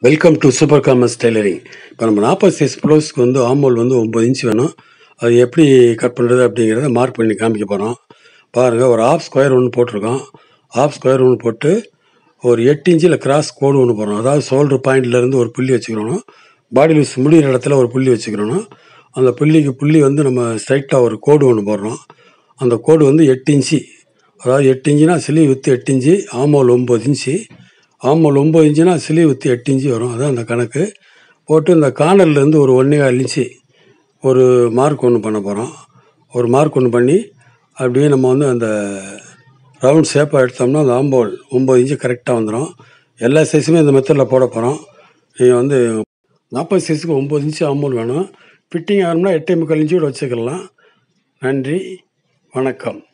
welcome to super commerce tailoring இப்போ நம்ம நாற்பது சைஸ் ப்ளவுஸ்க்கு வந்து ஆமோல் வந்து ஒம்பது இன்ச் வேணும் அது எப்படி கட் பண்ணுறது அப்படிங்கிறத மார்க் பண்ணி காமிக்க போகிறோம் பாருங்கள் ஒரு ஆஃப் ஸ்கொயர் ஒன்று போட்டிருக்கோம் ஆஃப் ஸ்கொயர் ஒன்று போட்டு ஒரு எட்டு இன்ச்சில் கிராஸ் கோடு ஒன்று போடுறோம் அதாவது ஷோல்டர் பாயிண்ட்லேருந்து ஒரு புள்ளி வச்சுக்கிறோம் பாடி லூஸ் முடிகிற இடத்துல ஒரு புள்ளி வச்சுக்கிறோம் அந்த புள்ளிக்கு புள்ளி வந்து நம்ம ஸ்ட்ரைட்டாக ஒரு கோடு ஒன்று போடுறோம் அந்த கோடு வந்து எட்டு இன்ச்சு அதாவது எட்டு இன்ச்சுனா சிலி வித்து எட்டு இன்ச்சு ஆமோல் ஒம்பது இன்ச்சு ஆமாம் ஒம்பது இன்ச்சுனா சிலி வித்து எட்டு இன்ச்சு வரும் அதான் அந்த கணக்கு போட்டு இந்த கார்னர்லேருந்து ஒரு ஒன்றே கால் இன்ச்சு ஒரு மார்க் ஒன்று பண்ண போகிறோம் ஒரு மார்க் ஒன்று பண்ணி அப்படியே நம்ம வந்து அந்த ரவுண்ட் ஷேப்பாக எடுத்தோம்னா அந்த ஆம்போல் ஒம்பது இன்ச்சு கரெக்டாக வந்துடும் எல்லா சைஸுமே இந்த மெத்தடில் போட போகிறோம் நீங்கள் வந்து நாற்பது சைஸுக்கு ஒம்பது இன்ச்சு ஆம்போல் வேணும் ஃபிட்டிங் ஆகணும்னா எட்டே முக்கால் இன்ச்சு கூட வச்சுக்கலாம் நன்றி வணக்கம்